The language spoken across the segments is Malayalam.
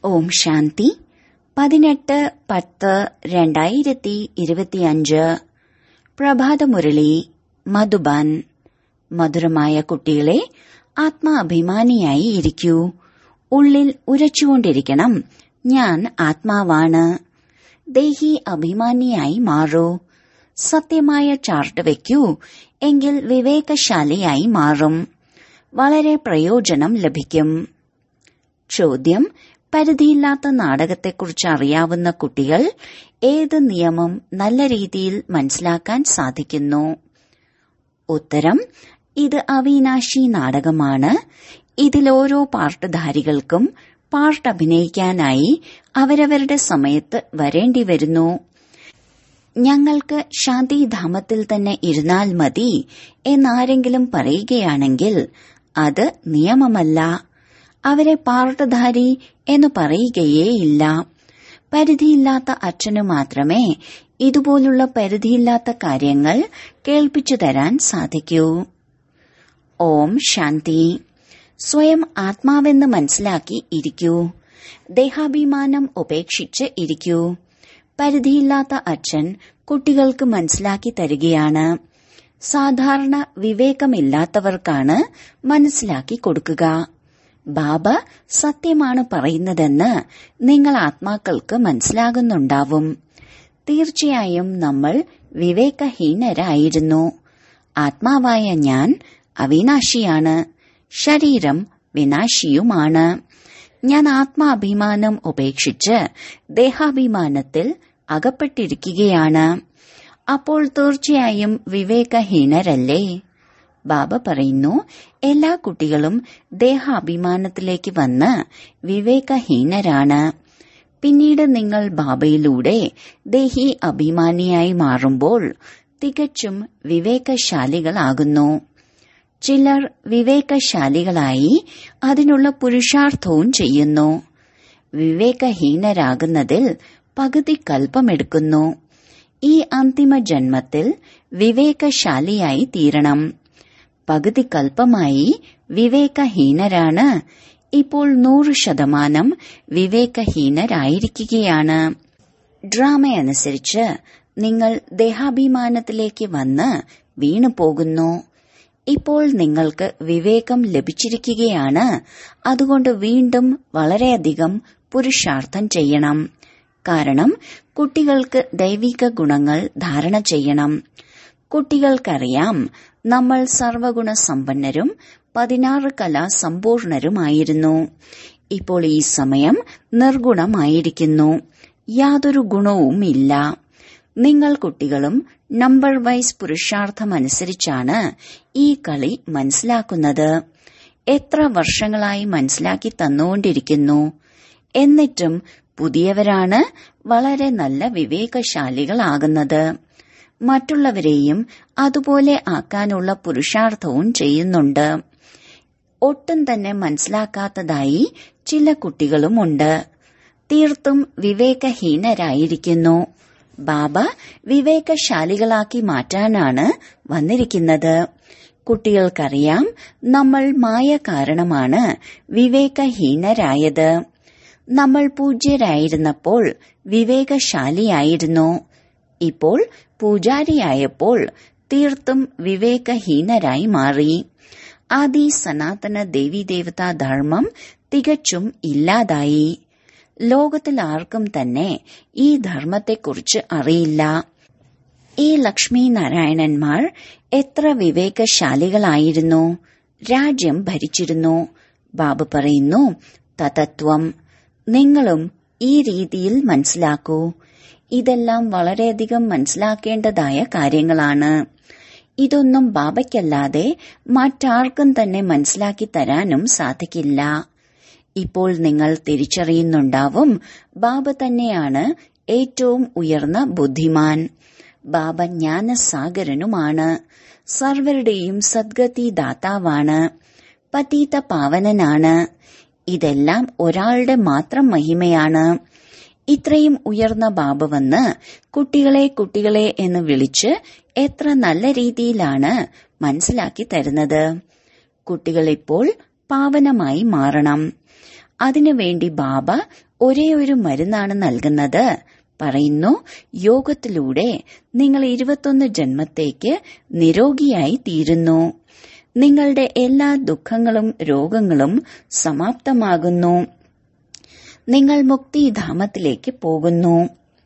ഓം ശാന്തി പതിനെട്ട് പത്ത് രണ്ടായിരത്തി ഇരുപത്തിയഞ്ച് പ്രഭാതമുരളി മധുബൻ മധുരമായ കുട്ടികളെ ആത്മാഭിമാനിയായി ഇരിക്കൂ ഉള്ളിൽ ഉരച്ചുകൊണ്ടിരിക്കണം ഞാൻ ആത്മാവാണ് ദേഹി അഭിമാനിയായി മാറൂ സത്യമായ ചാർട്ട് വയ്ക്കൂ എങ്കിൽ വിവേകശാലിയായി മാറും വളരെ പ്രയോജനം ലഭിക്കും ചോദ്യം പരിധിയില്ലാത്ത നാടകത്തെക്കുറിച്ച് അറിയാവുന്ന കുട്ടികൾ ഏത് നിയമം നല്ല രീതിയിൽ മനസ്സിലാക്കാൻ സാധിക്കുന്നു ഉത്തരം ഇത് അവിനാശി നാടകമാണ് ഇതിൽ ഓരോ പാർട്ടുധാരികൾക്കും പാർട്ട് അഭിനയിക്കാനായി അവരവരുടെ സമയത്ത് വരേണ്ടി വരുന്നു ഞങ്ങൾക്ക് ശാന്തിധാമത്തിൽ തന്നെ ഇരുന്നാൽ മതി എന്നാരെങ്കിലും പറയുകയാണെങ്കിൽ അത് നിയമമല്ല അവരെ പാർട്ടധാരി എന്ന് പറയുകയേയില്ല പരിധിയില്ലാത്ത അച്ഛനു മാത്രമേ ഇതുപോലുള്ള പരിധിയില്ലാത്ത കാര്യങ്ങൾ കേൾപ്പിച്ചു തരാൻ സാധിക്കൂ ഓം ശാന്തി സ്വയം ആത്മാവെന്ന് മനസ്സിലാക്കി ഇരിക്കൂ ദേഹാഭിമാനം ഉപേക്ഷിച്ച് ഇരിക്കൂ പരിധിയില്ലാത്ത അച്ഛൻ കുട്ടികൾക്ക് മനസ്സിലാക്കി തരികയാണ് സാധാരണ വിവേകമില്ലാത്തവർക്കാണ് മനസ്സിലാക്കി കൊടുക്കുക ബാബ സത്യമാണ് പറയുന്നതെന്ന് നിങ്ങൾ ആത്മാക്കൾക്ക് മനസ്സിലാകുന്നുണ്ടാവും തീർച്ചയായും നമ്മൾ വിവേകഹീനരായിരുന്നു ആത്മാവായ ഞാൻ അവിനാശിയാണ് ശരീരം വിനാശിയുമാണ് ഞാൻ ആത്മാഭിമാനം ഉപേക്ഷിച്ച് ദേഹാഭിമാനത്തിൽ അകപ്പെട്ടിരിക്കുകയാണ് അപ്പോൾ തീർച്ചയായും വിവേകഹീനരല്ലേ ബാബ പറയുന്നു എല്ലാ കുട്ടികളും ദേഹാഭിമാനത്തിലേക്ക് വന്ന് വിവേകഹീനരാണ് പിന്നീട് നിങ്ങൾ ബാബയിലൂടെ ദേഹി അഭിമാനിയായി മാറുമ്പോൾ തികച്ചും വിവേകശാലികളാകുന്നു ചിലർ വിവേകശാലികളായി അതിനുള്ള പുരുഷാർത്ഥവും ചെയ്യുന്നു വിവേകഹീനരാകുന്നതിൽ പകുതി കൽപ്പമെടുക്കുന്നു ഈ അന്തിമ ജന്മത്തിൽ വിവേകശാലിയായി തീരണം പകുതി കൽപ്പമായി വിവേകഹീനരാണ് ഇപ്പോൾ നൂറ് ശതമാനം വിവേകഹീനരായിരിക്കുകയാണ് ഡ്രാമയനുസരിച്ച് നിങ്ങൾ ദേഹാഭിമാനത്തിലേക്ക് വന്ന് വീണു പോകുന്നു ഇപ്പോൾ നിങ്ങൾക്ക് വിവേകം ലഭിച്ചിരിക്കുകയാണ് അതുകൊണ്ട് വീണ്ടും വളരെയധികം പുരുഷാർത്ഥം ചെയ്യണം കാരണം കുട്ടികൾക്ക് ദൈവിക ഗുണങ്ങൾ ധാരണ ചെയ്യണം കുട്ടികൾക്കറിയാം നമ്മൾ സർവഗുണ സമ്പന്നരും പതിനാറ് കലാ സമ്പൂർണരുമായിരുന്നു ഇപ്പോൾ ഈ സമയം നിർഗുണമായിരിക്കുന്നു യാതൊരു ഗുണവും ഇല്ല നിങ്ങൾ കുട്ടികളും നമ്പർ വൈസ് പുരുഷാർത്ഥമനുസരിച്ചാണ് ഈ കളി മനസ്സിലാക്കുന്നത് എത്ര വർഷങ്ങളായി മനസ്സിലാക്കി തന്നുകൊണ്ടിരിക്കുന്നു എന്നിട്ടും പുതിയവരാണ് വളരെ നല്ല വിവേകശാലികളാകുന്നത് മറ്റുള്ളവരെയും അതുപോലെ ആക്കാനുള്ള പുരുഷാർത്ഥവും ചെയ്യുന്നുണ്ട് ഒട്ടും തന്നെ മനസ്സിലാക്കാത്തതായി ചില കുട്ടികളുമുണ്ട് തീർത്തും വിവേകഹീനരായിരിക്കുന്നു ബാബ വിവേകശാലികളാക്കി മാറ്റാനാണ് വന്നിരിക്കുന്നത് കുട്ടികൾക്കറിയാം നമ്മൾ മായ കാരണമാണ് വിവേകഹീനരായത് നമ്മൾ പൂജ്യരായിരുന്നപ്പോൾ വിവേകശാലിയായിരുന്നു ഇപ്പോൾ പൂജാരിയായപ്പോൾ തീർത്തും വിവേകഹീനരായി മാറി ആദി സനാതന ദേവീദേവതാ ധർമ്മം തികച്ചും ഇല്ലാതായി ലോകത്തിൽ ആർക്കും തന്നെ ഈ ധർമ്മത്തെക്കുറിച്ച് അറിയില്ല ഈ ലക്ഷ്മി നാരായണന്മാർ എത്ര വിവേകശാലികളായിരുന്നു രാജ്യം ഭരിച്ചിരുന്നു ബാബു പറയുന്നു തതത്വം നിങ്ങളും ഈ രീതിയിൽ മനസ്സിലാക്കൂ ഇതെല്ലാം വളരെയധികം മനസ്സിലാക്കേണ്ടതായ കാര്യങ്ങളാണ് ഇതൊന്നും ബാബയ്ക്കല്ലാതെ മറ്റാർക്കും തന്നെ മനസ്സിലാക്കി തരാനും സാധിക്കില്ല ഇപ്പോൾ നിങ്ങൾ തിരിച്ചറിയുന്നുണ്ടാവും ബാബ തന്നെയാണ് ഏറ്റവും ഉയർന്ന ബുദ്ധിമാൻ ബാബ ജ്ഞാനസാഗരനുമാണ് സർവരുടെയും സദ്ഗതി ദാതാവാണ് പതീത പാവനനാണ് ഇതെല്ലാം ഒരാളുടെ മാത്രം മഹിമയാണ് ഇത്രയും ഉയർന്ന ബാബ വന്ന് കുട്ടികളെ കുട്ടികളെ എന്ന് വിളിച്ച് എത്ര നല്ല രീതിയിലാണ് മനസ്സിലാക്കി തരുന്നത് കുട്ടികൾ ഇപ്പോൾ പാവനമായി മാറണം അതിനുവേണ്ടി ബാബ ഒരേ ഒരു മരുന്നാണ് നൽകുന്നത് പറയുന്നു യോഗത്തിലൂടെ നിങ്ങൾ ഇരുപത്തൊന്ന് ജന്മത്തേക്ക് നിരോഗിയായി തീരുന്നു നിങ്ങളുടെ എല്ലാ ദുഃഖങ്ങളും രോഗങ്ങളും സമാപ്തമാകുന്നു നിങ്ങൾ മുക്തിധാമത്തിലേക്ക് പോകുന്നു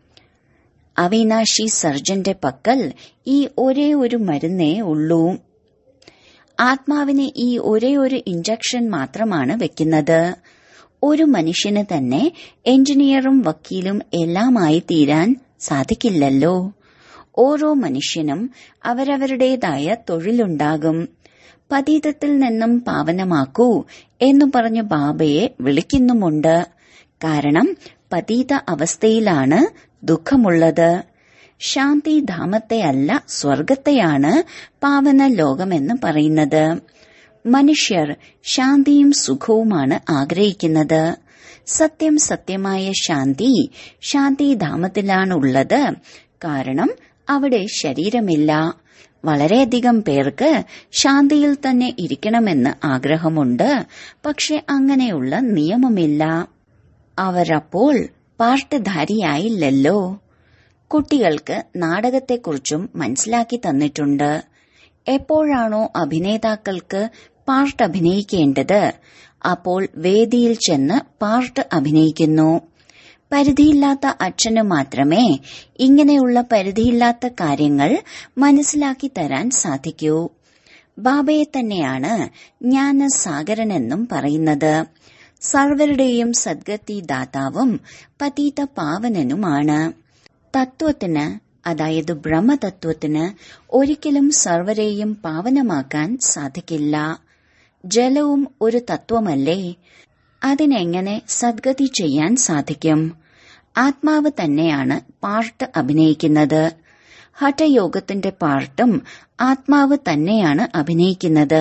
അവിനാശി സർജന്റെ പക്കൽ ഈ ഒരേ ഒരു മരുന്നേ ഉള്ളൂ ആത്മാവിന് ഈ ഒരേ ഒരു ഇഞ്ചക്ഷൻ മാത്രമാണ് വെക്കുന്നത് ഒരു മനുഷ്യന് തന്നെ എഞ്ചിനീയറും വക്കീലും എല്ലാമായി തീരാൻ സാധിക്കില്ലല്ലോ ഓരോ മനുഷ്യനും അവരവരുടേതായ തൊഴിലുണ്ടാകും പതീതത്തിൽ നിന്നും പാവനമാക്കൂ എന്നു പറഞ്ഞു ബാബയെ വിളിക്കുന്നുമുണ്ട് കാരണം പതീത അവസ്ഥയിലാണ് ദുഃഖമുള്ളത് ശാന്തിധാമത്തെയല്ല സ്വർഗത്തെയാണ് പാവന ലോകമെന്ന് പറയുന്നത് മനുഷ്യർ ശാന്തിയും സുഖവുമാണ് ആഗ്രഹിക്കുന്നത് സത്യം സത്യമായ ശാന്തി ശാന്തിധാമത്തിലാണുള്ളത് കാരണം അവിടെ ശരീരമില്ല വളരെയധികം പേർക്ക് ശാന്തിയിൽ തന്നെ ഇരിക്കണമെന്ന് ആഗ്രഹമുണ്ട് പക്ഷെ അങ്ങനെയുള്ള നിയമമില്ല അവരപ്പോൾ പാർട്ടുധാരിയായില്ലല്ലോ കുട്ടികൾക്ക് നാടകത്തെക്കുറിച്ചും മനസ്സിലാക്കി തന്നിട്ടുണ്ട് എപ്പോഴാണോ അഭിനേതാക്കൾക്ക് പാർട്ട് അഭിനയിക്കേണ്ടത് അപ്പോൾ വേദിയിൽ ചെന്ന് പാർട്ട് അഭിനയിക്കുന്നു പരിധിയില്ലാത്ത അച്ഛന് മാത്രമേ ഇങ്ങനെയുള്ള പരിധിയില്ലാത്ത കാര്യങ്ങൾ മനസ്സിലാക്കി തരാൻ സാധിക്കൂ ബാബയെ തന്നെയാണ് ജ്ഞാനസാഗരനെന്നും പറയുന്നത് സർവരുടെയും സദ്ഗതി ദാതാവും പതീത പാവനനുമാണ് തത്വത്തിന് അതായത് ബ്രഹ്മതത്വത്തിന് ഒരിക്കലും സർവരെയും പാവനമാക്കാൻ സാധിക്കില്ല ജലവും ഒരു തത്വമല്ലേ അതിനെങ്ങനെ സദ്ഗതി ചെയ്യാൻ സാധിക്കും ആത്മാവ് തന്നെയാണ് പാർട്ട് അഭിനയിക്കുന്നത് ഹഠയോഗത്തിന്റെ പാർട്ടും ആത്മാവ് തന്നെയാണ് അഭിനയിക്കുന്നത്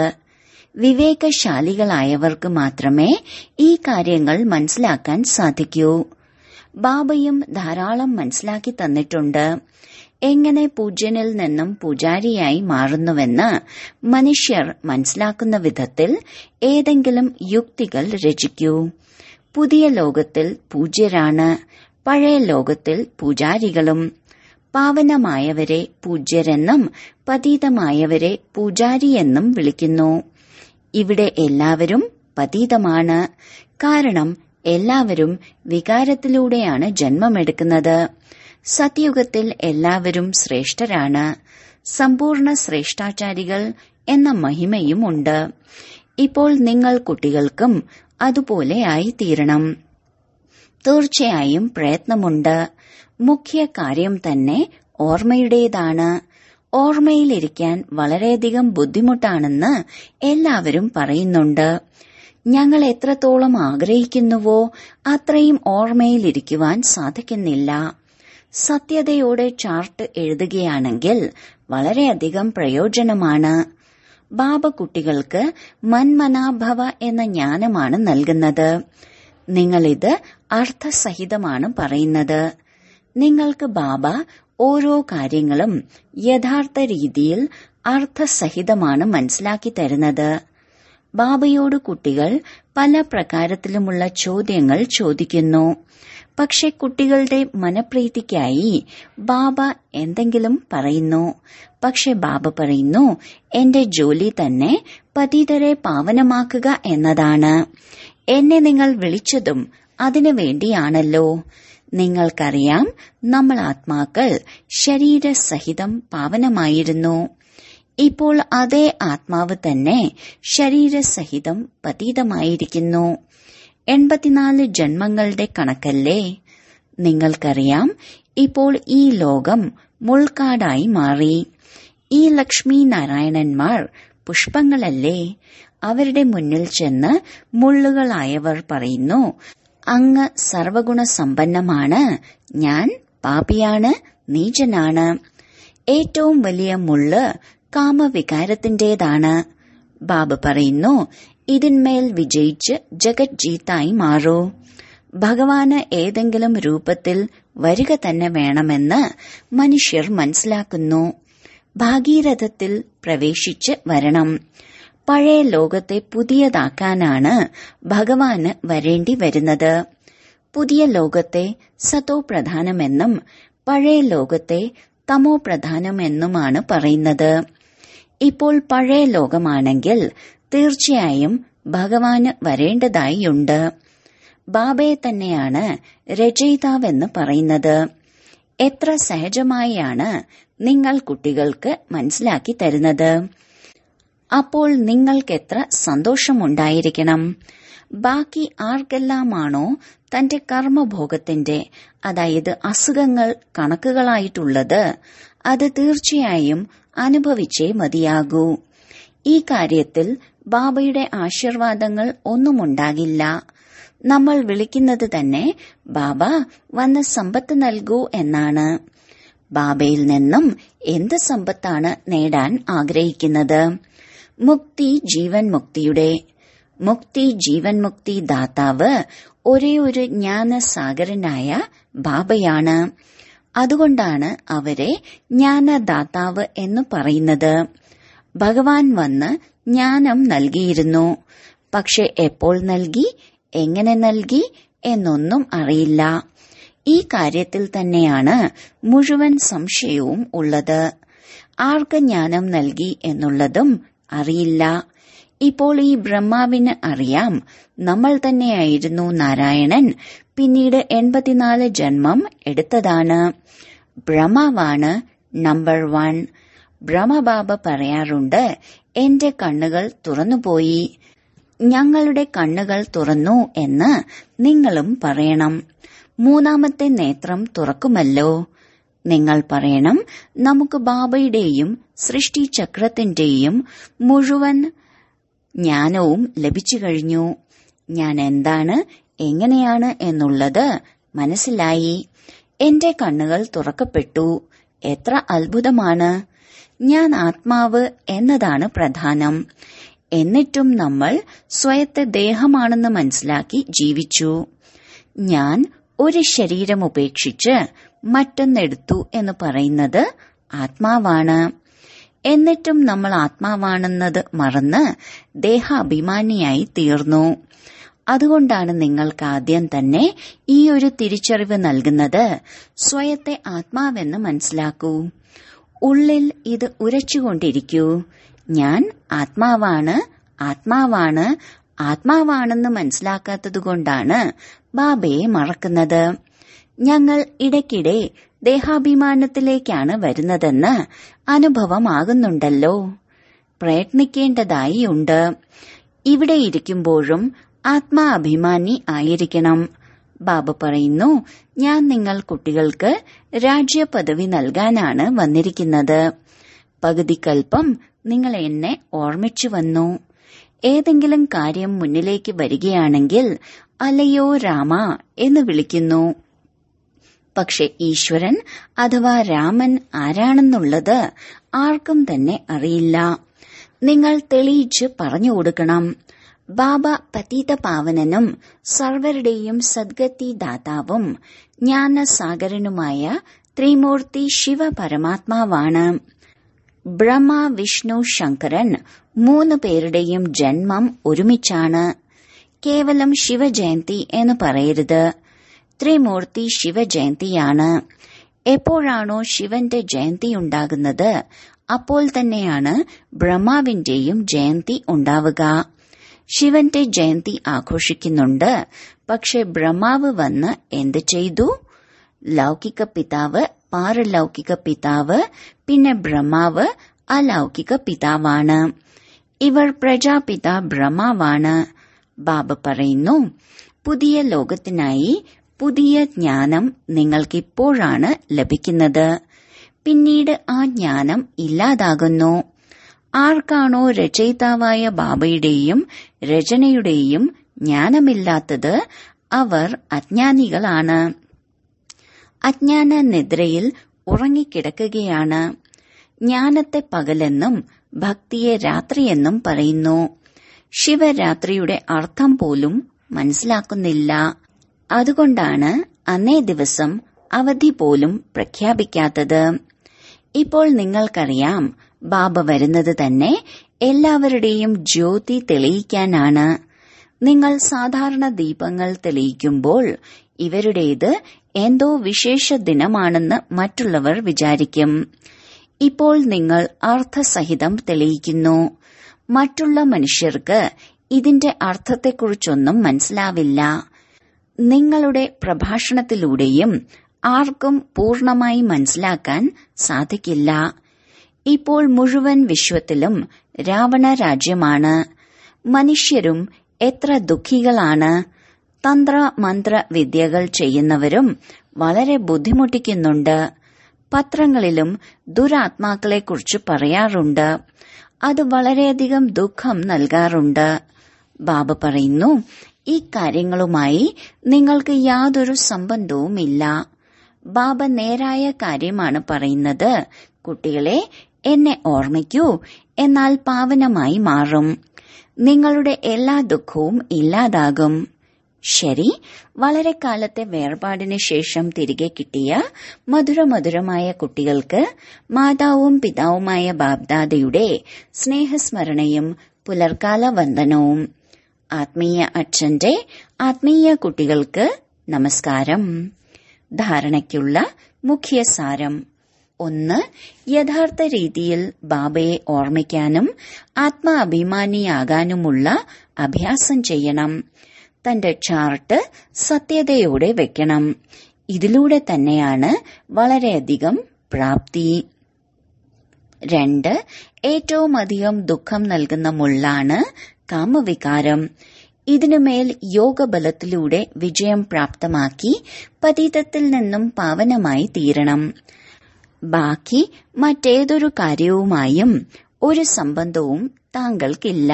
വിവേകശാലികളായവർക്ക് മാത്രമേ ഈ കാര്യങ്ങൾ മനസ്സിലാക്കാൻ സാധിക്കൂ ബാബയും ധാരാളം മനസ്സിലാക്കി തന്നിട്ടുണ്ട് എങ്ങനെ പൂജ്യനിൽ നിന്നും പൂജാരിയായി മാറുന്നുവെന്ന് മനുഷ്യർ മനസ്സിലാക്കുന്ന വിധത്തിൽ ഏതെങ്കിലും യുക്തികൾ രചിക്കൂ പുതിയ ലോകത്തിൽ പൂജ്യരാണ് പഴയ ലോകത്തിൽ പൂജാരികളും പാവനമായവരെ പൂജ്യരെന്നും പതീതമായവരെ പൂജാരിയെന്നും വിളിക്കുന്നു ഇവിടെ എല്ലാവരും പതീതമാണ് കാരണം എല്ലാവരും വികാരത്തിലൂടെയാണ് ജന്മമെടുക്കുന്നത് സത്യുഗത്തിൽ എല്ലാവരും ശ്രേഷ്ഠരാണ് സമ്പൂർണ്ണ ശ്രേഷ്ഠാചാരികൾ എന്ന മഹിമയുമുണ്ട് ഇപ്പോൾ നിങ്ങൾ കുട്ടികൾക്കും അതുപോലെ ആയിത്തീരണം തീർച്ചയായും പ്രയത്നമുണ്ട് മുഖ്യ കാര്യം തന്നെ ഓർമ്മയുടേതാണ് ഓർമ്മയിലിരിക്കാൻ വളരെയധികം ബുദ്ധിമുട്ടാണെന്ന് എല്ലാവരും പറയുന്നുണ്ട് ഞങ്ങൾ എത്രത്തോളം ആഗ്രഹിക്കുന്നുവോ അത്രയും ഓർമ്മയിലിരിക്കുവാൻ സാധിക്കുന്നില്ല സത്യതയോടെ ചാർട്ട് എഴുതുകയാണെങ്കിൽ വളരെയധികം പ്രയോജനമാണ് ബാബ കുട്ടികൾക്ക് മന്മനാഭവ എന്ന ജ്ഞാനമാണ് നൽകുന്നത് നിങ്ങളിത് അർത്ഥസഹിതമാണ് പറയുന്നത് നിങ്ങൾക്ക് ബാബ ഓരോ കാര്യങ്ങളും യഥാർത്ഥ രീതിയിൽ അർത്ഥസഹിതമാണ് മനസ്സിലാക്കി തരുന്നത് ബാബയോട് കുട്ടികൾ പല പ്രകാരത്തിലുമുള്ള ചോദ്യങ്ങൾ ചോദിക്കുന്നു പക്ഷെ കുട്ടികളുടെ മനപ്രീതിക്കായി ബാബ എന്തെങ്കിലും പറയുന്നു പക്ഷെ ബാബ പറയുന്നു എന്റെ ജോലി തന്നെ പതിതരെ പാവനമാക്കുക എന്നതാണ് എന്നെ നിങ്ങൾ വിളിച്ചതും അതിനു വേണ്ടിയാണല്ലോ നിങ്ങൾക്കറിയാം നമ്മൾ ആത്മാക്കൾ ശരീരസഹിതം പാവനമായിരുന്നു ഇപ്പോൾ അതേ ആത്മാവ് തന്നെ ശരീരസഹിതം പതീതമായിരിക്കുന്നു എൺപത്തിനാല് ജന്മങ്ങളുടെ കണക്കല്ലേ നിങ്ങൾക്കറിയാം ഇപ്പോൾ ഈ ലോകം മുൾക്കാടായി മാറി ഈ ലക്ഷ്മി നാരായണന്മാർ പുഷ്പങ്ങളല്ലേ അവരുടെ മുന്നിൽ ചെന്ന് മുള്ളുകളായവർ പറയുന്നു അങ്ങ് സർവഗുണ സമ്പന്നമാണ് ഞാൻ പാപിയാണ് നീചനാണ് ഏറ്റവും വലിയ മുള്ള് കാമവികാരത്തിന്റേതാണ് ബാബ പറയുന്നു ഇതിന്മേൽ വിജയിച്ച് ജഗത് ജീത്തായി മാറൂ ഭഗവാന് ഏതെങ്കിലും രൂപത്തിൽ വരിക തന്നെ വേണമെന്ന് മനുഷ്യർ മനസ്സിലാക്കുന്നു ഭാഗീരഥത്തിൽ പ്രവേശിച്ച് വരണം പഴയ ലോകത്തെ പുതിയതാക്കാനാണ് ഭഗവാന് വരേണ്ടി വരുന്നത് പുതിയ ലോകത്തെ സതോ പ്രധാനമെന്നും പഴയ ലോകത്തെ തമോ പ്രധാനമെന്നുമാണ് പറയുന്നത് ഇപ്പോൾ പഴയ ലോകമാണെങ്കിൽ തീർച്ചയായും ഭഗവാന് വരേണ്ടതായിയുണ്ട് ബാബയെ തന്നെയാണ് രചയിതാവെന്ന് പറയുന്നത് എത്ര സഹജമായാണ് നിങ്ങൾ കുട്ടികൾക്ക് മനസ്സിലാക്കി തരുന്നത് അപ്പോൾ നിങ്ങൾക്കെത്ര സന്തോഷമുണ്ടായിരിക്കണം ബാക്കി ആർക്കെല്ലാമാണോ തന്റെ കർമ്മഭോഗത്തിന്റെ അതായത് അസുഖങ്ങൾ കണക്കുകളായിട്ടുള്ളത് അത് തീർച്ചയായും അനുഭവിച്ചേ മതിയാകൂ ഈ കാര്യത്തിൽ ബാബയുടെ ആശീർവാദങ്ങൾ ഒന്നുമുണ്ടാകില്ല നമ്മൾ വിളിക്കുന്നത് തന്നെ ബാബ വന്ന് സമ്പത്ത് നൽകൂ എന്നാണ് ബാബയിൽ നിന്നും എന്ത് സമ്പത്താണ് നേടാൻ ആഗ്രഹിക്കുന്നത് മുക്തി ജീവൻ മുക്തിയുടെ മുക്തി ജീവൻ മുക്തി ദാതാവ് ഒരേ ഒരു ജ്ഞാനസാഗരനായ ബാബയാണ് അതുകൊണ്ടാണ് അവരെ ജ്ഞാനദാതാവ് എന്ന് പറയുന്നത് ഭഗവാൻ വന്ന് ജ്ഞാനം നൽകിയിരുന്നു പക്ഷെ എപ്പോൾ നൽകി എങ്ങനെ നൽകി എന്നൊന്നും അറിയില്ല ഈ കാര്യത്തിൽ തന്നെയാണ് മുഴുവൻ സംശയവും ഉള്ളത് ആർക്ക് ജ്ഞാനം നൽകി എന്നുള്ളതും അറിയില്ല ഇപ്പോൾ ഈ ബ്രഹ്മാവിന് അറിയാം നമ്മൾ തന്നെയായിരുന്നു നാരായണൻ പിന്നീട് എൺപത്തിനാല് ജന്മം എടുത്തതാണ് ബ്രഹ്മാവാണ് നമ്പർ വൺ ബ്രഹ്മബാബ പറയാറുണ്ട് എന്റെ കണ്ണുകൾ തുറന്നുപോയി ഞങ്ങളുടെ കണ്ണുകൾ തുറന്നു എന്ന് നിങ്ങളും പറയണം മൂന്നാമത്തെ നേത്രം തുറക്കുമല്ലോ നിങ്ങൾ പറയണം നമുക്ക് ബാബയുടെയും സൃഷ്ടിചക്രത്തിന്റെയും മുഴുവൻ ജ്ഞാനവും ലഭിച്ചു കഴിഞ്ഞു ഞാൻ എന്താണ് എങ്ങനെയാണ് എന്നുള്ളത് മനസ്സിലായി എന്റെ കണ്ണുകൾ തുറക്കപ്പെട്ടു എത്ര അത്ഭുതമാണ് ഞാൻ ആത്മാവ് എന്നതാണ് പ്രധാനം എന്നിട്ടും നമ്മൾ സ്വയത്തെ ദേഹമാണെന്ന് മനസ്സിലാക്കി ജീവിച്ചു ഞാൻ ഒരു ശരീരം ഉപേക്ഷിച്ച് മറ്റൊന്നെടുത്തു എന്ന് പറയുന്നത് ആത്മാവാണ് എന്നിട്ടും നമ്മൾ ആത്മാവാണെന്നത് മറന്ന് ദേഹാഭിമാനിയായി തീർന്നു അതുകൊണ്ടാണ് നിങ്ങൾക്ക് ആദ്യം തന്നെ ഈ ഒരു തിരിച്ചറിവ് നൽകുന്നത് സ്വയത്തെ ആത്മാവെന്ന് മനസ്സിലാക്കൂ ഉള്ളിൽ ഇത് ഉരച്ചുകൊണ്ടിരിക്കൂ ഞാൻ ആത്മാവാണ് ആത്മാവാണ് ആത്മാവാണെന്ന് മനസ്സിലാക്കാത്തതുകൊണ്ടാണ് ബാബയെ മറക്കുന്നത് ഞങ്ങൾ ഇടയ്ക്കിടെ ദേഹാഭിമാനത്തിലേക്കാണ് വരുന്നതെന്ന് അനുഭവമാകുന്നുണ്ടല്ലോ പ്രയത്നിക്കേണ്ടതായി ഉണ്ട് ഇവിടെ ഇരിക്കുമ്പോഴും ആത്മാഭിമാനി ആയിരിക്കണം ബാബ പറയുന്നു ഞാൻ നിങ്ങൾ കുട്ടികൾക്ക് രാജ്യപദവി നൽകാനാണ് വന്നിരിക്കുന്നത് പകുതി കൽപ്പം നിങ്ങൾ എന്നെ ഓർമ്മിച്ചു വന്നു ഏതെങ്കിലും കാര്യം മുന്നിലേക്ക് വരികയാണെങ്കിൽ അലയോ രാമ എന്ന് വിളിക്കുന്നു പക്ഷെ ഈശ്വരൻ അഥവാ രാമൻ ആരാണെന്നുള്ളത് ആർക്കും തന്നെ അറിയില്ല നിങ്ങൾ തെളിയിച്ച് പറഞ്ഞു കൊടുക്കണം ബാബ പതീത പാവനനും സർവരുടെയും സദ്ഗതി ദാതാവും ജ്ഞാനസാഗരനുമായ ത്രിമൂർത്തി ശിവ പരമാത്മാവാണ് ബ്രഹ്മ വിഷ്ണു ശങ്കരൻ മൂന്ന് പേരുടെയും ജന്മം ഒരുമിച്ചാണ് കേവലം ശിവജയന്തി എന്ന് പറയരുത് ത്രിമൂർത്തി ശിവജയന്തിയാണ് എപ്പോഴാണോ ശിവന്റെ ജയന്തി ഉണ്ടാകുന്നത് അപ്പോൾ തന്നെയാണ് ബ്രഹ്മാവിന്റെയും ജയന്തി ഉണ്ടാവുക ശിവന്റെ ജയന്തി ആഘോഷിക്കുന്നുണ്ട് പക്ഷെ ബ്രഹ്മാവ് വന്ന് എന്ത് ചെയ്തു ലൗകിക പിതാവ് പാരലൗകിക പിതാവ് പിന്നെ ബ്രഹ്മാവ് അലൗകിക പിതാവാണ് ഇവർ പ്രജാപിത ബ്രഹ്മാവാണ് ബാബ പറയുന്നു പുതിയ ലോകത്തിനായി പുതിയ ജ്ഞാനം നിങ്ങൾക്കിപ്പോഴാണ് ലഭിക്കുന്നത് പിന്നീട് ആ ജ്ഞാനം ഇല്ലാതാകുന്നു ആർക്കാണോ രചയിതാവായ ബാബയുടെയും രചനയുടെയും ജ്ഞാനമില്ലാത്തത് അവർ അജ്ഞാനികളാണ് അജ്ഞാന നിദ്രയിൽ ഉറങ്ങിക്കിടക്കുകയാണ് ജ്ഞാനത്തെ പകലെന്നും ഭക്തിയെ രാത്രിയെന്നും പറയുന്നു ശിവരാത്രിയുടെ അർത്ഥം പോലും മനസ്സിലാക്കുന്നില്ല അതുകൊണ്ടാണ് അന്നേ ദിവസം അവധി പോലും പ്രഖ്യാപിക്കാത്തത് ഇപ്പോൾ നിങ്ങൾക്കറിയാം ബാബ വരുന്നത് തന്നെ എല്ലാവരുടെയും ജ്യോതി തെളിയിക്കാനാണ് നിങ്ങൾ സാധാരണ ദീപങ്ങൾ തെളിയിക്കുമ്പോൾ ഇവരുടേത് എന്തോ വിശേഷ ദിനമാണെന്ന് മറ്റുള്ളവർ വിചാരിക്കും ഇപ്പോൾ നിങ്ങൾ അർത്ഥസഹിതം തെളിയിക്കുന്നു മറ്റുള്ള മനുഷ്യർക്ക് ഇതിന്റെ അർത്ഥത്തെക്കുറിച്ചൊന്നും മനസ്സിലാവില്ല നിങ്ങളുടെ പ്രഭാഷണത്തിലൂടെയും ആർക്കും പൂർണമായി മനസ്സിലാക്കാൻ സാധിക്കില്ല ഇപ്പോൾ മുഴുവൻ വിശ്വത്തിലും രാവണ രാജ്യമാണ് മനുഷ്യരും എത്ര ദുഃഖികളാണ് തന്ത്ര മന്ത്ര വിദ്യകൾ ചെയ്യുന്നവരും വളരെ ബുദ്ധിമുട്ടിക്കുന്നുണ്ട് പത്രങ്ങളിലും ദുരാത്മാക്കളെക്കുറിച്ച് പറയാറുണ്ട് അത് വളരെയധികം ദുഃഖം നൽകാറുണ്ട് ബാബ പറയുന്നു ഈ കാര്യങ്ങളുമായി നിങ്ങൾക്ക് യാതൊരു സംബന്ധവുമില്ല ബാബ നേരായ കാര്യമാണ് പറയുന്നത് കുട്ടികളെ എന്നെ ഓർമ്മിക്കൂ എന്നാൽ പാവനമായി മാറും നിങ്ങളുടെ എല്ലാ ദുഃഖവും ഇല്ലാതാകും ശരി വളരെ കാലത്തെ വേർപാടിന് ശേഷം തിരികെ കിട്ടിയ മധുരമധുരമായ കുട്ടികൾക്ക് മാതാവും പിതാവുമായ ബാബ്ദാദയുടെ സ്നേഹസ്മരണയും പുലർക്കാല വന്ദനവും ആത്മീയ അച്ഛന്റെ ആത്മീയ കുട്ടികൾക്ക് നമസ്കാരം ധാരണയ്ക്കുള്ള മുഖ്യ സാരം ഒന്ന് യഥാർത്ഥ രീതിയിൽ ബാബയെ ഓർമ്മിക്കാനും ആത്മാഭിമാനിയാകാനുമുള്ള അഭ്യാസം ചെയ്യണം തന്റെ ചാർട്ട് സത്യതയോടെ വെക്കണം ഇതിലൂടെ തന്നെയാണ് വളരെയധികം പ്രാപ്തി രണ്ട് ഏറ്റവും അധികം ദുഃഖം നൽകുന്ന മുള്ളാണ് കാമവികാരം ഇതിനുമേൽ യോഗബലത്തിലൂടെ വിജയം പ്രാപ്തമാക്കി പതീതത്തിൽ നിന്നും പാവനമായി തീരണം ബാക്കി മറ്റേതൊരു കാര്യവുമായും ഒരു സംബന്ധവും താങ്കൾക്കില്ല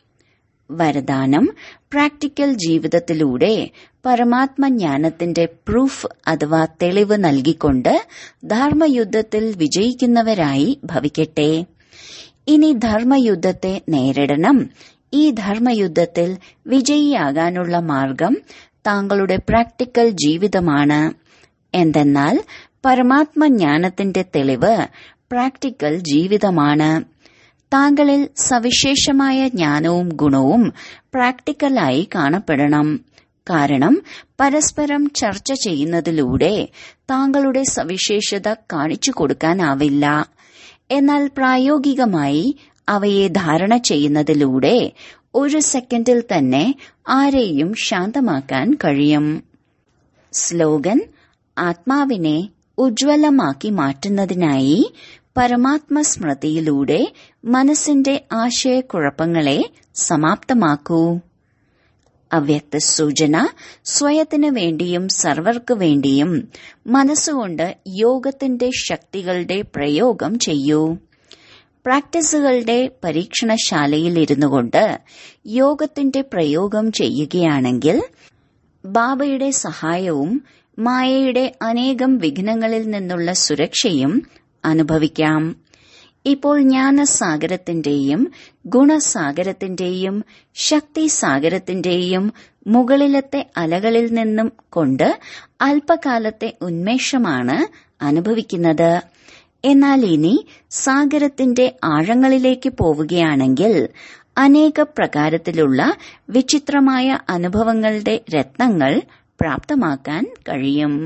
വരദാനം പ്രാക്ടിക്കൽ ജീവിതത്തിലൂടെ പരമാത്മജ്ഞാനത്തിന്റെ പ്രൂഫ് അഥവാ തെളിവ് നൽകിക്കൊണ്ട് ധർമ്മയുദ്ധത്തിൽ വിജയിക്കുന്നവരായി ഭവിക്കട്ടെ ഇനി ധർമ്മയുദ്ധത്തെ നേരിടണം ഈ ധർമ്മയുദ്ധത്തിൽ വിജയിയാകാനുള്ള മാർഗം താങ്കളുടെ പ്രാക്ടിക്കൽ ജീവിതമാണ് എന്തെന്നാൽ പരമാത്മജ്ഞാനത്തിന്റെ തെളിവ് പ്രാക്ടിക്കൽ ജീവിതമാണ് താങ്കളിൽ സവിശേഷമായ ജ്ഞാനവും ഗുണവും പ്രാക്ടിക്കലായി കാണപ്പെടണം കാരണം പരസ്പരം ചർച്ച ചെയ്യുന്നതിലൂടെ താങ്കളുടെ സവിശേഷത കാണിച്ചു കൊടുക്കാനാവില്ല എന്നാൽ പ്രായോഗികമായി അവയെ ധാരണ ചെയ്യുന്നതിലൂടെ ഒരു സെക്കൻഡിൽ തന്നെ ആരെയും ശാന്തമാക്കാൻ കഴിയും സ്ലോഗൻ ആത്മാവിനെ ഉജ്ജ്വലമാക്കി മാറ്റുന്നതിനായി പരമാത്മ സ്മൃതിയിലൂടെ മനസ്സിന്റെ ആശയക്കുഴപ്പങ്ങളെ സമാപ്തമാക്കൂ അവ്യക്ത സൂചന സ്വയത്തിനു വേണ്ടിയും സർവർക്ക് വേണ്ടിയും മനസ്സുകൊണ്ട് യോഗത്തിന്റെ ശക്തികളുടെ പ്രയോഗം ചെയ്യൂ പ്രാക്ടീസുകളുടെ പരീക്ഷണശാലയിൽ ഇരുന്നു കൊണ്ട് യോഗത്തിന്റെ പ്രയോഗം ചെയ്യുകയാണെങ്കിൽ ബാബയുടെ സഹായവും മായയുടെ അനേകം വിഘ്നങ്ങളിൽ നിന്നുള്ള സുരക്ഷയും അനുഭവിക്കാം ഇപ്പോൾ ജ്ഞാനസാഗരത്തിന്റെയും ഗുണസാഗരത്തിന്റെയും ശക്തിസാഗരത്തിന്റെയും മുകളിലത്തെ അലകളിൽ നിന്നും കൊണ്ട് അല്പകാലത്തെ ഉന്മേഷമാണ് അനുഭവിക്കുന്നത് എന്നാൽ ഇനി സാഗരത്തിന്റെ ആഴങ്ങളിലേക്ക് പോവുകയാണെങ്കിൽ അനേക പ്രകാരത്തിലുള്ള വിചിത്രമായ അനുഭവങ്ങളുടെ രത്നങ്ങൾ പ്രാപ്തമാക്കാൻ കഴിയും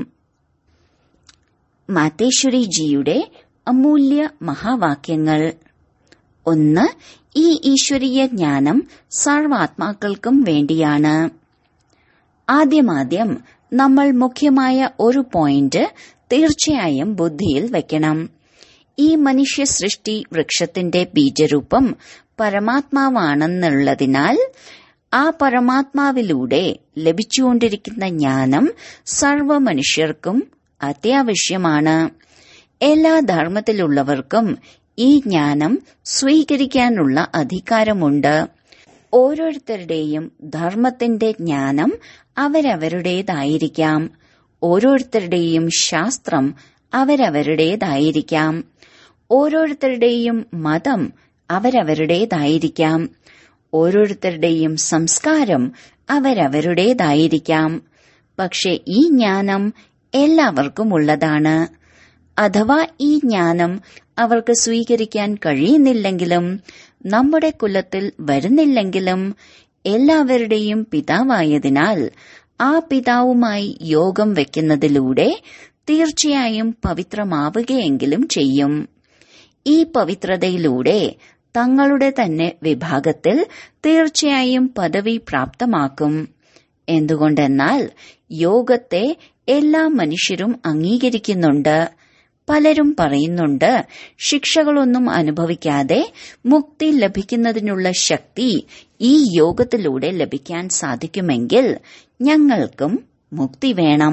മാതേശ്വരിജിയുടെ അമൂല്യ മഹാവാക്യങ്ങൾ ഒന്ന് ഈ ഈശ്വരീയ ജ്ഞാനം സർവാത്മാക്കൾക്കും വേണ്ടിയാണ് ആദ്യമാദ്യം നമ്മൾ മുഖ്യമായ ഒരു പോയിന്റ് തീർച്ചയായും ബുദ്ധിയിൽ വെക്കണം ഈ മനുഷ്യ സൃഷ്ടി വൃക്ഷത്തിന്റെ ബീജരൂപം പരമാത്മാവാണെന്നുള്ളതിനാൽ ആ പരമാത്മാവിലൂടെ ലഭിച്ചുകൊണ്ടിരിക്കുന്ന ജ്ഞാനം സർവ മനുഷ്യർക്കും അത്യാവശ്യമാണ് എല്ലാ ധർമ്മത്തിലുള്ളവർക്കും ഈ ജ്ഞാനം സ്വീകരിക്കാനുള്ള അധികാരമുണ്ട് ഓരോരുത്തരുടെയും ധർമ്മത്തിന്റെ ജ്ഞാനം അവരവരുടേതായിരിക്കാം ഓരോരുത്തരുടെയും ശാസ്ത്രം അവരവരുടേതായിരിക്കാം ഓരോരുത്തരുടെയും മതം അവരവരുടേതായിരിക്കാം ഓരോരുത്തരുടെയും സംസ്കാരം അവരവരുടേതായിരിക്കാം പക്ഷെ ഈ ജ്ഞാനം എല്ലാവർക്കും ഉള്ളതാണ് അഥവാ ഈ ജ്ഞാനം അവർക്ക് സ്വീകരിക്കാൻ കഴിയുന്നില്ലെങ്കിലും നമ്മുടെ കുലത്തിൽ വരുന്നില്ലെങ്കിലും എല്ലാവരുടെയും പിതാവായതിനാൽ ആ പിതാവുമായി യോഗം വെക്കുന്നതിലൂടെ തീർച്ചയായും പവിത്രമാവുകയെങ്കിലും ചെയ്യും ഈ പവിത്രതയിലൂടെ തങ്ങളുടെ തന്നെ വിഭാഗത്തിൽ തീർച്ചയായും പദവി പ്രാപ്തമാക്കും എന്തുകൊണ്ടെന്നാൽ യോഗത്തെ എല്ലാ മനുഷ്യരും അംഗീകരിക്കുന്നുണ്ട് പലരും പറയുന്നുണ്ട് ശിക്ഷകളൊന്നും അനുഭവിക്കാതെ മുക്തി ലഭിക്കുന്നതിനുള്ള ശക്തി ഈ യോഗത്തിലൂടെ ലഭിക്കാൻ സാധിക്കുമെങ്കിൽ ഞങ്ങൾക്കും മുക്തി വേണം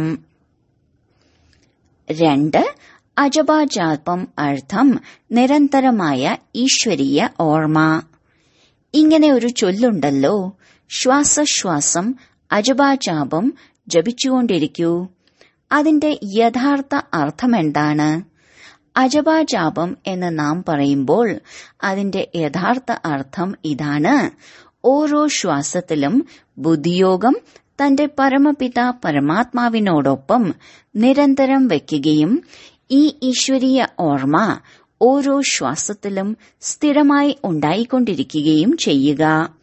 രണ്ട് അജപാജാപം അർത്ഥം നിരന്തരമായ ഈശ്വരീയ ഓർമ്മ ഇങ്ങനെ ഒരു ചൊല്ലുണ്ടല്ലോ ശ്വാസശ്വാസം അജപാജാപം ജപിച്ചുകൊണ്ടിരിക്കൂ അതിന്റെ യഥാർത്ഥ അർത്ഥമെന്താണ് അജപാജാപം എന്ന് നാം പറയുമ്പോൾ അതിന്റെ യഥാർത്ഥ അർത്ഥം ഇതാണ് ഓരോ ശ്വാസത്തിലും ബുദ്ധിയോഗം തന്റെ പരമപിത പരമാത്മാവിനോടൊപ്പം നിരന്തരം വയ്ക്കുകയും ഈ ഈശ്വരീയ ഓർമ്മ ഓരോ ശ്വാസത്തിലും സ്ഥിരമായി ഉണ്ടായിക്കൊണ്ടിരിക്കുകയും ചെയ്യുക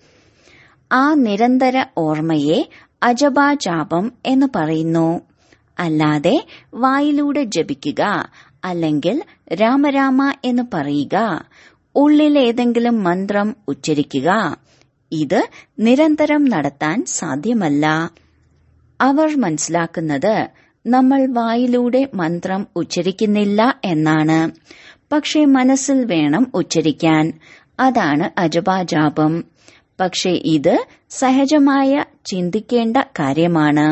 ആ നിരന്തര ഓർമ്മയെ അജപാജാപം എന്ന് പറയുന്നു അല്ലാതെ വായിലൂടെ ജപിക്കുക അല്ലെങ്കിൽ രാമരാമ എന്ന് പറയുക ഉള്ളിൽ ഏതെങ്കിലും മന്ത്രം ഉച്ചരിക്കുക ഇത് നിരന്തരം നടത്താൻ സാധ്യമല്ല അവർ മനസ്സിലാക്കുന്നത് നമ്മൾ വായിലൂടെ മന്ത്രം ഉച്ചരിക്കുന്നില്ല എന്നാണ് പക്ഷെ മനസ്സിൽ വേണം ഉച്ചരിക്കാൻ അതാണ് അജപാജാപം പക്ഷെ ഇത് സഹജമായ ചിന്തിക്കേണ്ട കാര്യമാണ്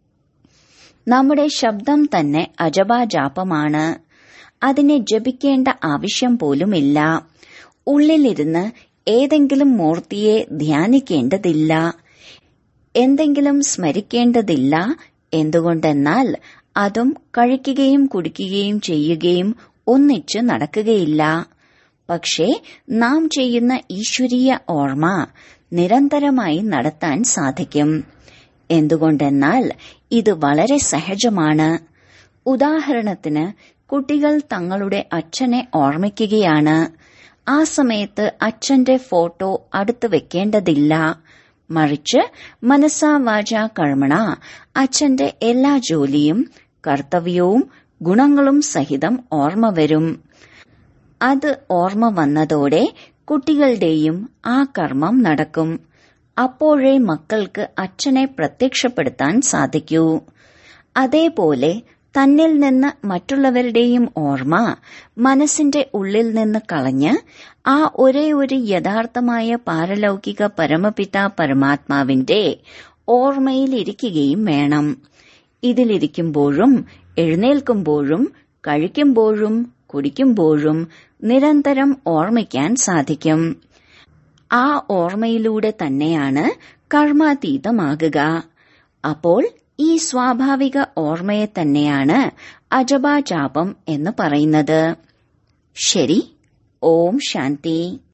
നമ്മുടെ ശബ്ദം തന്നെ അജപാജാപമാണ് അതിനെ ജപിക്കേണ്ട ആവശ്യം പോലുമില്ല ഉള്ളിലിരുന്ന് ഏതെങ്കിലും മൂർത്തിയെ ധ്യാനിക്കേണ്ടതില്ല എന്തെങ്കിലും സ്മരിക്കേണ്ടതില്ല എന്തുകൊണ്ടെന്നാൽ അതും കഴിക്കുകയും കുടിക്കുകയും ചെയ്യുകയും ഒന്നിച്ചു നടക്കുകയില്ല പക്ഷേ നാം ചെയ്യുന്ന ഈശ്വരീയ ഓർമ്മ നിരന്തരമായി നടത്താൻ സാധിക്കും എന്തുകൊണ്ടെന്നാൽ ഇത് വളരെ സഹജമാണ് ഉദാഹരണത്തിന് കുട്ടികൾ തങ്ങളുടെ അച്ഛനെ ഓർമ്മിക്കുകയാണ് ആ സമയത്ത് അച്ഛന്റെ ഫോട്ടോ അടുത്ത് വെക്കേണ്ടതില്ല മറിച്ച് മനസ്സാ വാച കർമ്മണ അച്ഛന്റെ എല്ലാ ജോലിയും കർത്തവ്യവും ഗുണങ്ങളും സഹിതം ഓർമ്മ വരും അത് ഓർമ്മ വന്നതോടെ കുട്ടികളുടെയും ആ കർമ്മം നടക്കും അപ്പോഴേ മക്കൾക്ക് അച്ഛനെ പ്രത്യക്ഷപ്പെടുത്താൻ സാധിക്കൂ അതേപോലെ തന്നിൽ നിന്ന് മറ്റുള്ളവരുടെയും ഓർമ്മ മനസ്സിന്റെ ഉള്ളിൽ നിന്ന് കളഞ്ഞ് ആ ഒരേ ഒരു യഥാർത്ഥമായ പാരലൗകിക പരമപിത പരമാത്മാവിന്റെ ഓർമ്മയിലിരിക്കുകയും വേണം ഇതിലിരിക്കുമ്പോഴും എഴുന്നേൽക്കുമ്പോഴും കഴിക്കുമ്പോഴും കുടിക്കുമ്പോഴും നിരന്തരം ഓർമ്മിക്കാൻ സാധിക്കും ആ ഓർമ്മയിലൂടെ തന്നെയാണ് കർമാതീതമാകുക അപ്പോൾ ഈ സ്വാഭാവിക ഓർമ്മയെ തന്നെയാണ് അജപാചാപം എന്ന് പറയുന്നത് ശരി ഓം ശാന്തി